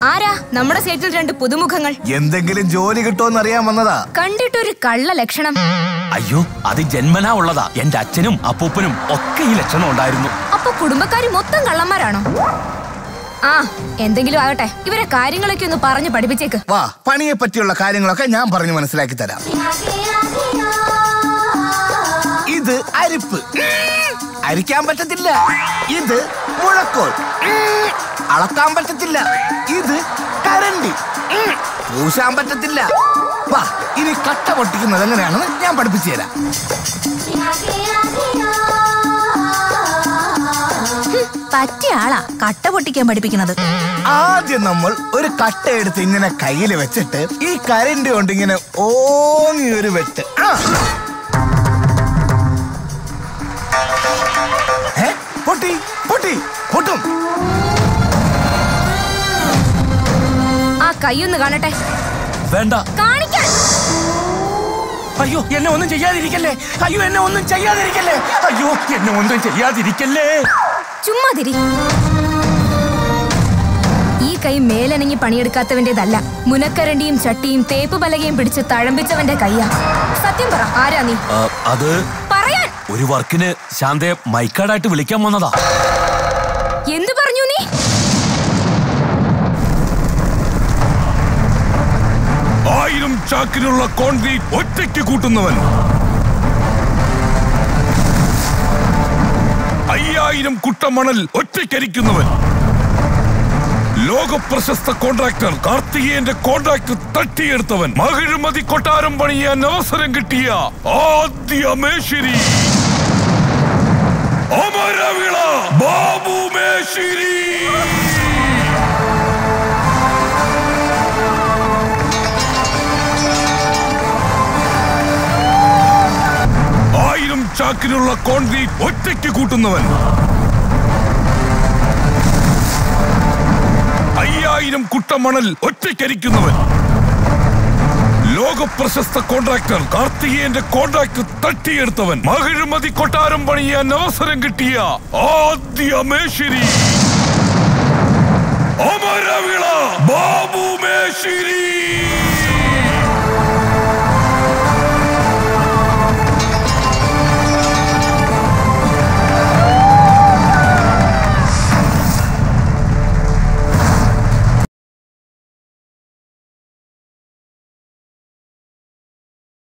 ആരാ നമ്മുടെ സൈറ്റിൽ രണ്ട് പുതുമുഖങ്ങൾ എന്തെങ്കിലും ജോലി കിട്ടുമെന്ന് അറിയാൻ വന്നതാ കണ്ടിട്ടൊരു കള്ള ലക്ഷണം അയ്യോ അത് ജന്മനാ ഉള്ളതാ എന്റെ അച്ഛനും അപ്പൂപ്പനും ഒക്കെ ഈ ലക്ഷണം ഉണ്ടായിരുന്നു അപ്പൊ കുടുംബക്കാര് മൊത്തം കള്ളന്മാരാണോ ആ എന്തെങ്കിലും ആകട്ടെ ഇവരെ കാര്യങ്ങളൊക്കെ ഒന്ന് പറഞ്ഞു പഠിപ്പിച്ചേക്ക് വാ പണിയെ പറ്റിയുള്ള കാര്യങ്ങളൊക്കെ ഞാൻ പറഞ്ഞു മനസ്സിലാക്കി തരാം ഇത് അരിപ്പ് ഉം. അരിക്കാൻ പറ്റത്തില്ല ഇത് മുഴക്കോൽ ഉം. അളക്കാൻ പറ്റത്തില്ല ഇത് കരണ്ടി ഉം. പൂശാൻ പറ്റത്തില്ല വാ ഇനി കട്ട പൊട്ടിക്കുന്നത് എങ്ങനെയാണെന്ന് ഞാൻ പഠിപ്പിച്ചു തരാം പറ്റിയ ആളാ കട്ട പൊട്ടിക്കാൻ പഠിപ്പിക്കുന്നത് ആദ്യം നമ്മൾ ഒരു കട്ട എടുത്ത് ഇങ്ങനെ കയ്യിൽ വെച്ചിട്ട് ഈ കരണ്ടി കൊണ്ട് ഇങ്ങനെ ഓങ്ങി ഒരു വെട്ട് ആ. ഏ? പൊട്ടി പൊട്ടി പൊട്ടും ആ കൈയൊന്ന് കാണട്ടെ വേണ്ട കാണിക്കാൻ അയ്യോ എന്നെ ഒന്നും ചെയ്യാതിരിക്കല്ലേ അയ്യോ എന്നെ ഒന്നും ചെയ്യാതിരിക്കല്ലേ അയ്യോ എന്നെ ഒന്നും ചെയ്യാതിരിക്കല്ലേ ചുമ്മാ തിരി ഈ കൈ മേലനങ്ങി പണിയെടുക്കാത്തവന്റേതല്ല മുനക്കരണ്ടിയും ചട്ടിയും തേപ്പ് പലകയും പിടിച്ച് തഴമ്പിച്ചവന്റെ കൈയാ സത്യം പറ ആരാ നീ ആ, അത് പറയാൻ ഒരു വർക്കിന് ശാന്തയെ മൈക്കാടായിട്ട് വിളിക്കാൻ വന്നതാ എന്തു പറഞ്ഞു നീ ആയിരം ചാക്കിനുള്ള കോൺക്രീറ്റ് ഒറ്റയ്ക്ക് കൂട്ടുന്നവൻ അയ്യായിരം കുട്ടമണൽ ഒറ്റയ്ക്കരിക്കുന്നവൻ ലോക പ്രശസ്ത കോൺട്രാക്ടർ കാർത്തികേയന്റെ കോൺട്രാക്ട് തട്ടിയെടുത്തവൻ മകിഴുമതി കൊട്ടാരം പണിയാൻ അവസരം കിട്ടിയ ആദ്യ മേശിരി അമരവിള ബാബു മേശിരി ആയിരം ചാക്കിനുള്ള കോൺക്രീറ്റ് ഒറ്റയ്ക്ക് കൂട്ടുന്നവൻ അയ്യായിരം കുട്ടമണൽ ഒറ്റയ്ക്കരിക്കുന്നവൻ ലോക പ്രശസ്ത കോൺട്രാക്ടർ കാർത്തികേയന്റെ കോൺട്രാക്ട് തട്ടിയെടുത്തവൻ മകിഴുമതി കൊട്ടാരം പണിയാൻ അവസരം കിട്ടിയ ആദ്യ മേശിരി അമരവിള ബാബു മേശിരി